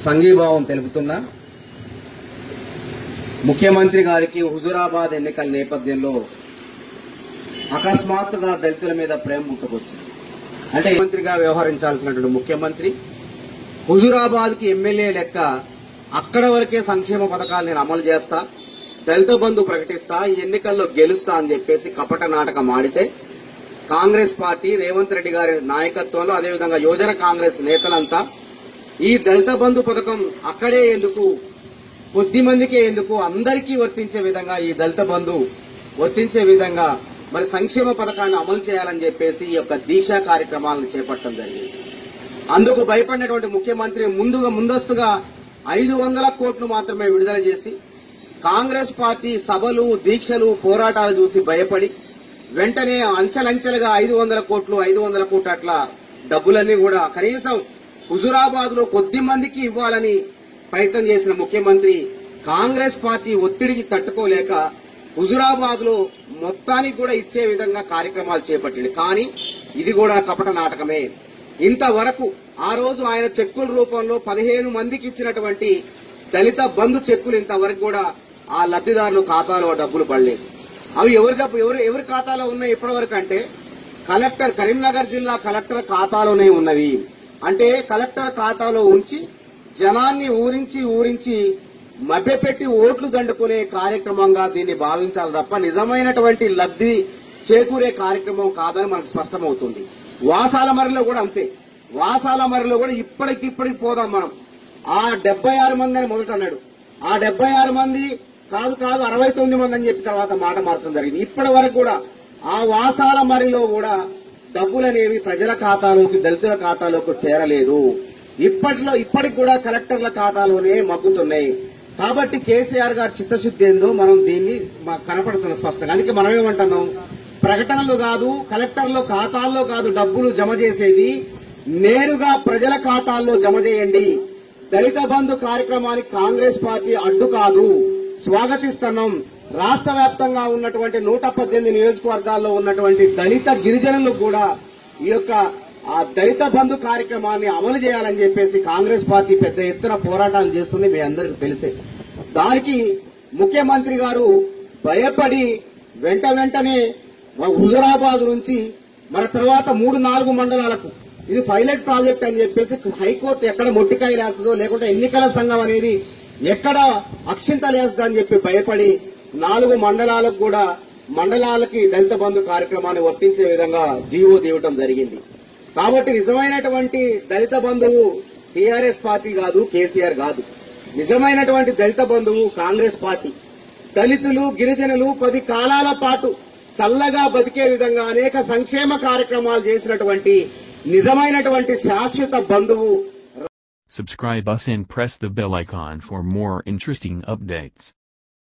సంఘీభావం తెలుపుతున్నా ముఖ్యమంత్రి గారికి హుజురాబాద్ ఎన్నికల నేపథ్యంలో అకస్మాత్తుగా దళితుల మీద ప్రేమ పుట్టుకొచ్చింది అంటే మంత్రిగా వ్యవహరించాల్సినటువంటి ముఖ్యమంత్రి హుజురాబాద్ కి ఎమ్మెల్యే లెక్క అక్కడ వరకే సంక్షేమ పథకాలు నేను అమలు చేస్తా దళిత బంధు ప్రకటిస్తా ఈ ఎన్నికల్లో గెలుస్తా అని చెప్పేసి కపట నాటకం ఆడితే కాంగ్రెస్ పార్టీ రేవంత్ రెడ్డి గారి నాయకత్వంలో అదేవిధంగా యువజన కాంగ్రెస్ నేతలంతా ఈ దళిత బంధు పథకం అక్కడే ఎందుకు కొద్ది మందికే ఎందుకు అందరికీ వర్తించే విధంగా ఈ దళిత బంధు వర్తించే విధంగా మరి సంక్షేమ పథకాన్ని అమలు చేయాలని చెప్పేసి ఈ యొక్క దీక్ష కార్యక్రమాలను చేపట్టడం జరిగింది అందుకు భయపడినటువంటి ముఖ్యమంత్రి ముందుగా ముందస్తుగా ఐదు వందల కోట్లు మాత్రమే విడుదల చేసి కాంగ్రెస్ పార్టీ సభలు దీక్షలు పోరాటాలు చూసి భయపడి వెంటనే అంచెలంచెలుగా ఐదు వందల కోట్లు ఐదు వందల కోట్లు అట్లా డబ్బులన్నీ కూడా కనీసం హుజురాబాద్ లో కొద్ది మందికి ఇవ్వాలని ప్రయత్నం చేసిన ముఖ్యమంత్రి కాంగ్రెస్ పార్టీ ఒత్తిడికి తట్టుకోలేక హుజురాబాద్ లో మొత్తానికి కూడా ఇచ్చే విధంగా కార్యక్రమాలు చేపట్టింది కానీ ఇది కూడా కపట నాటకమే ఇంతవరకు ఆ రోజు ఆయన చెక్కుల రూపంలో పదిహేను మందికి ఇచ్చినటువంటి దళిత బంధు చెక్కులు ఇంతవరకు కూడా ఆ లబ్ధిదారుల ఖాతాలో డబ్బులు పడలేదు అవి ఎవరి డబ్బు ఎవరు ఎవరి ఖాతాలో ఉన్నాయి ఇప్పటివరకు అంటే కలెక్టర్ కరీంనగర్ జిల్లా కలెక్టర్ ఖాతాలోనే ఉన్నవి అంటే కలెక్టర్ ఖాతాలో ఉంచి జనాన్ని ఊరించి ఊరించి మభ్యపెట్టి ఓట్లు దండుకునే కార్యక్రమంగా దీన్ని భావించాలి తప్ప నిజమైనటువంటి లబ్ధి చేకూరే కార్యక్రమం కాదని మనకు స్పష్టమవుతుంది వాసాల మరిలో కూడా అంతే వాసాల మరిలో కూడా ఇప్పటికిప్పటికి పోదాం మనం ఆ డెబ్బై ఆరు మంది అని మొదట అన్నాడు ఆ డెబ్బై ఆరు మంది కాదు కాదు అరవై తొమ్మిది మంది అని చెప్పిన తర్వాత మాట మార్చడం జరిగింది ఇప్పటి వరకు కూడా ఆ వాసాల మరిలో కూడా డబ్బులనేవి ప్రజల ఖాతాలోకి దళితుల ఖాతాలోకి చేరలేదు ఇప్పట్లో ఇప్పటికి కూడా కలెక్టర్ల ఖాతాలోనే మగ్గుతున్నాయి కాబట్టి కేసీఆర్ గారి చిత్తశుద్ధి ఏందో మనం దీన్ని మాకు కనపడుతుంది స్పష్టంగా అందుకే మనం ఏమంటున్నాం ప్రకటనలు కాదు కలెక్టర్ల ఖాతాల్లో కాదు డబ్బులు జమ చేసేది నేరుగా ప్రజల ఖాతాల్లో జమ చేయండి దళిత బంధు కార్యక్రమానికి కాంగ్రెస్ పార్టీ అడ్డు కాదు స్వాగతిస్తున్నాం రాష్ట్ర వ్యాప్తంగా ఉన్నటువంటి నూట పద్దెనిమిది నియోజకవర్గాల్లో ఉన్నటువంటి దళిత గిరిజనులు కూడా ఈ యొక్క ఆ దళిత బంధు కార్యక్రమాన్ని అమలు చేయాలని చెప్పేసి కాంగ్రెస్ పార్టీ పెద్ద ఎత్తున పోరాటాలు చేస్తుంది మీ అందరికీ తెలిసే దానికి ముఖ్యమంత్రి గారు భయపడి వెంట వెంటనే హుజరాబాద్ నుంచి మన తర్వాత మూడు నాలుగు మండలాలకు ఇది పైలట్ ప్రాజెక్ట్ అని చెప్పేసి హైకోర్టు ఎక్కడ మొట్టికాయలు వేస్తుందో లేకుంటే ఎన్నికల సంఘం అనేది ఎక్కడ అక్షింతలు వేస్తుందో అని చెప్పి భయపడి నాలుగు మండలాలకు కూడా మండలాలకి దళిత బంధు కార్యక్రమాన్ని వర్తించే విధంగా జీవో తీయటం జరిగింది కాబట్టి నిజమైనటువంటి దళిత బంధువు టీఆర్ఎస్ పార్టీ కాదు కేసీఆర్ కాదు నిజమైనటువంటి దళిత బంధువు కాంగ్రెస్ పార్టీ దళితులు గిరిజనులు పది కాలాల పాటు చల్లగా బతికే విధంగా అనేక సంక్షేమ కార్యక్రమాలు చేసినటువంటి నిజమైనటువంటి శాశ్వత బంధువు Subscribe us and press the bell icon for more interesting updates.